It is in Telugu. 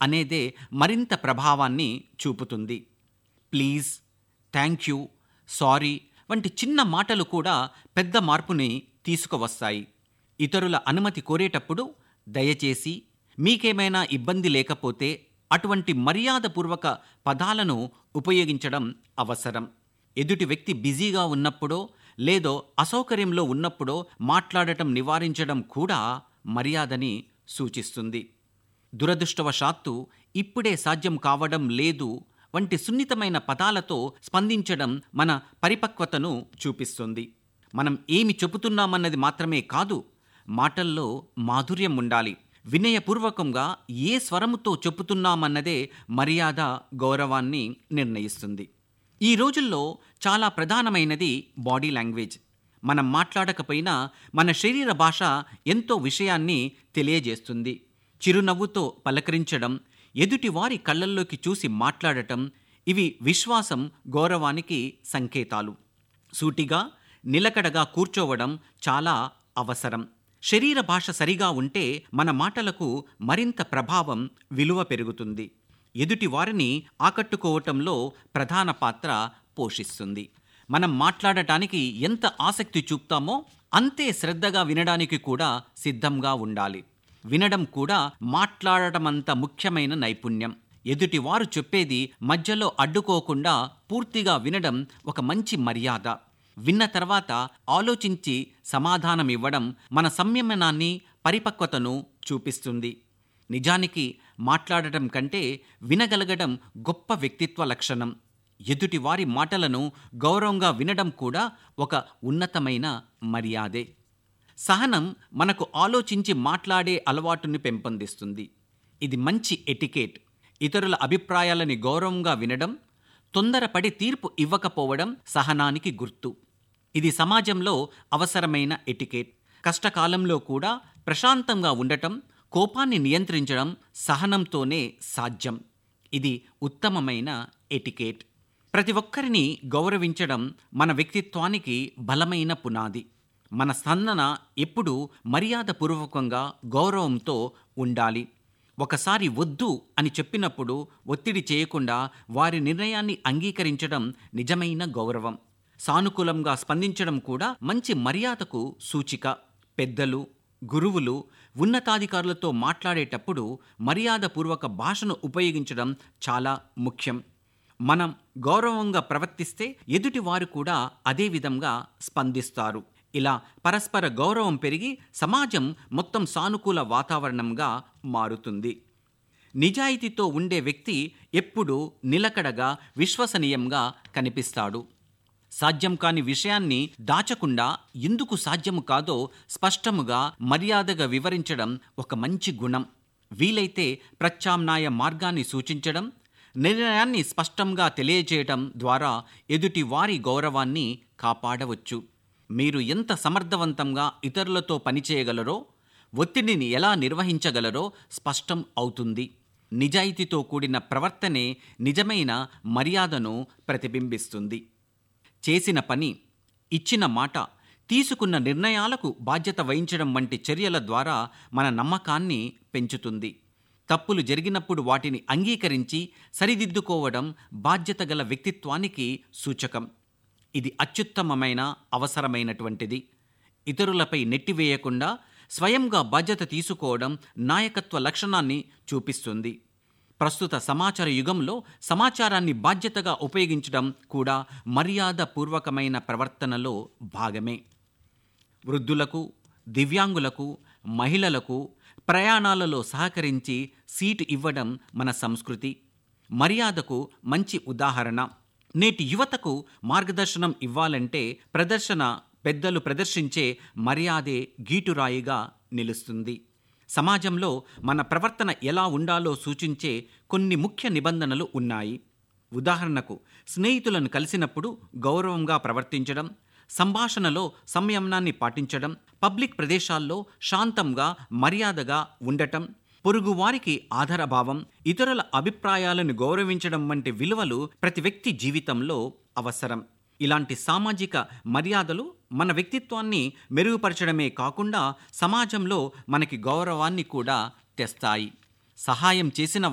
అనేదే మరింత ప్రభావాన్ని చూపుతుంది ప్లీజ్ థ్యాంక్ యూ సారీ వంటి చిన్న మాటలు కూడా పెద్ద మార్పుని తీసుకువస్తాయి ఇతరుల అనుమతి కోరేటప్పుడు దయచేసి మీకేమైనా ఇబ్బంది లేకపోతే అటువంటి మర్యాదపూర్వక పదాలను ఉపయోగించడం అవసరం ఎదుటి వ్యక్తి బిజీగా ఉన్నప్పుడో లేదో అసౌకర్యంలో ఉన్నప్పుడో మాట్లాడటం నివారించడం కూడా మర్యాదని సూచిస్తుంది దురదృష్టవశాత్తు ఇప్పుడే సాధ్యం కావడం లేదు వంటి సున్నితమైన పదాలతో స్పందించడం మన పరిపక్వతను చూపిస్తుంది మనం ఏమి చెబుతున్నామన్నది మాత్రమే కాదు మాటల్లో మాధుర్యం ఉండాలి వినయపూర్వకంగా ఏ స్వరముతో చెప్పుతున్నామన్నదే మర్యాద గౌరవాన్ని నిర్ణయిస్తుంది ఈ రోజుల్లో చాలా ప్రధానమైనది బాడీ లాంగ్వేజ్ మనం మాట్లాడకపోయినా మన శరీర భాష ఎంతో విషయాన్ని తెలియజేస్తుంది చిరునవ్వుతో పలకరించడం ఎదుటివారి కళ్ళల్లోకి చూసి మాట్లాడటం ఇవి విశ్వాసం గౌరవానికి సంకేతాలు సూటిగా నిలకడగా కూర్చోవడం చాలా అవసరం శరీర భాష సరిగా ఉంటే మన మాటలకు మరింత ప్రభావం విలువ పెరుగుతుంది ఎదుటి వారిని ఆకట్టుకోవటంలో ప్రధాన పాత్ర పోషిస్తుంది మనం మాట్లాడటానికి ఎంత ఆసక్తి చూపుతామో అంతే శ్రద్ధగా వినడానికి కూడా సిద్ధంగా ఉండాలి వినడం కూడా మాట్లాడటమంత ముఖ్యమైన నైపుణ్యం ఎదుటివారు చెప్పేది మధ్యలో అడ్డుకోకుండా పూర్తిగా వినడం ఒక మంచి మర్యాద విన్న తర్వాత ఆలోచించి సమాధానం ఇవ్వడం మన సంయమనాన్ని పరిపక్వతను చూపిస్తుంది నిజానికి మాట్లాడటం కంటే వినగలగడం గొప్ప వ్యక్తిత్వ లక్షణం ఎదుటివారి మాటలను గౌరవంగా వినడం కూడా ఒక ఉన్నతమైన మర్యాదే సహనం మనకు ఆలోచించి మాట్లాడే అలవాటుని పెంపొందిస్తుంది ఇది మంచి ఎటికేట్ ఇతరుల అభిప్రాయాలని గౌరవంగా వినడం తొందరపడి తీర్పు ఇవ్వకపోవడం సహనానికి గుర్తు ఇది సమాజంలో అవసరమైన ఎటికేట్ కష్టకాలంలో కూడా ప్రశాంతంగా ఉండటం కోపాన్ని నియంత్రించడం సహనంతోనే సాధ్యం ఇది ఉత్తమమైన ఎటికేట్ ప్రతి ఒక్కరిని గౌరవించడం మన వ్యక్తిత్వానికి బలమైన పునాది మన స్పందన ఎప్పుడూ మర్యాదపూర్వకంగా గౌరవంతో ఉండాలి ఒకసారి వద్దు అని చెప్పినప్పుడు ఒత్తిడి చేయకుండా వారి నిర్ణయాన్ని అంగీకరించడం నిజమైన గౌరవం సానుకూలంగా స్పందించడం కూడా మంచి మర్యాదకు సూచిక పెద్దలు గురువులు ఉన్నతాధికారులతో మాట్లాడేటప్పుడు మర్యాదపూర్వక భాషను ఉపయోగించడం చాలా ముఖ్యం మనం గౌరవంగా ప్రవర్తిస్తే ఎదుటివారు కూడా అదే విధంగా స్పందిస్తారు ఇలా పరస్పర గౌరవం పెరిగి సమాజం మొత్తం సానుకూల వాతావరణంగా మారుతుంది నిజాయితీతో ఉండే వ్యక్తి ఎప్పుడూ నిలకడగా విశ్వసనీయంగా కనిపిస్తాడు సాధ్యం కాని విషయాన్ని దాచకుండా ఎందుకు సాధ్యము కాదో స్పష్టముగా మర్యాదగా వివరించడం ఒక మంచి గుణం వీలైతే ప్రత్యామ్నాయ మార్గాన్ని సూచించడం నిర్ణయాన్ని స్పష్టంగా తెలియజేయడం ద్వారా ఎదుటి వారి గౌరవాన్ని కాపాడవచ్చు మీరు ఎంత సమర్థవంతంగా ఇతరులతో పనిచేయగలరో ఒత్తిడిని ఎలా నిర్వహించగలరో స్పష్టం అవుతుంది నిజాయితీతో కూడిన ప్రవర్తనే నిజమైన మర్యాదను ప్రతిబింబిస్తుంది చేసిన పని ఇచ్చిన మాట తీసుకున్న నిర్ణయాలకు బాధ్యత వహించడం వంటి చర్యల ద్వారా మన నమ్మకాన్ని పెంచుతుంది తప్పులు జరిగినప్పుడు వాటిని అంగీకరించి సరిదిద్దుకోవడం బాధ్యత గల వ్యక్తిత్వానికి సూచకం ఇది అత్యుత్తమమైన అవసరమైనటువంటిది ఇతరులపై నెట్టివేయకుండా స్వయంగా బాధ్యత తీసుకోవడం నాయకత్వ లక్షణాన్ని చూపిస్తుంది ప్రస్తుత సమాచార యుగంలో సమాచారాన్ని బాధ్యతగా ఉపయోగించడం కూడా మర్యాదపూర్వకమైన ప్రవర్తనలో భాగమే వృద్ధులకు దివ్యాంగులకు మహిళలకు ప్రయాణాలలో సహకరించి సీటు ఇవ్వడం మన సంస్కృతి మర్యాదకు మంచి ఉదాహరణ నేటి యువతకు మార్గదర్శనం ఇవ్వాలంటే ప్రదర్శన పెద్దలు ప్రదర్శించే మర్యాదే గీటురాయిగా నిలుస్తుంది సమాజంలో మన ప్రవర్తన ఎలా ఉండాలో సూచించే కొన్ని ముఖ్య నిబంధనలు ఉన్నాయి ఉదాహరణకు స్నేహితులను కలిసినప్పుడు గౌరవంగా ప్రవర్తించడం సంభాషణలో సంయమనాన్ని పాటించడం పబ్లిక్ ప్రదేశాల్లో శాంతంగా మర్యాదగా ఉండటం పొరుగువారికి ఆధారభావం ఇతరుల అభిప్రాయాలను గౌరవించడం వంటి విలువలు ప్రతి వ్యక్తి జీవితంలో అవసరం ఇలాంటి సామాజిక మర్యాదలు మన వ్యక్తిత్వాన్ని మెరుగుపరచడమే కాకుండా సమాజంలో మనకి గౌరవాన్ని కూడా తెస్తాయి సహాయం చేసిన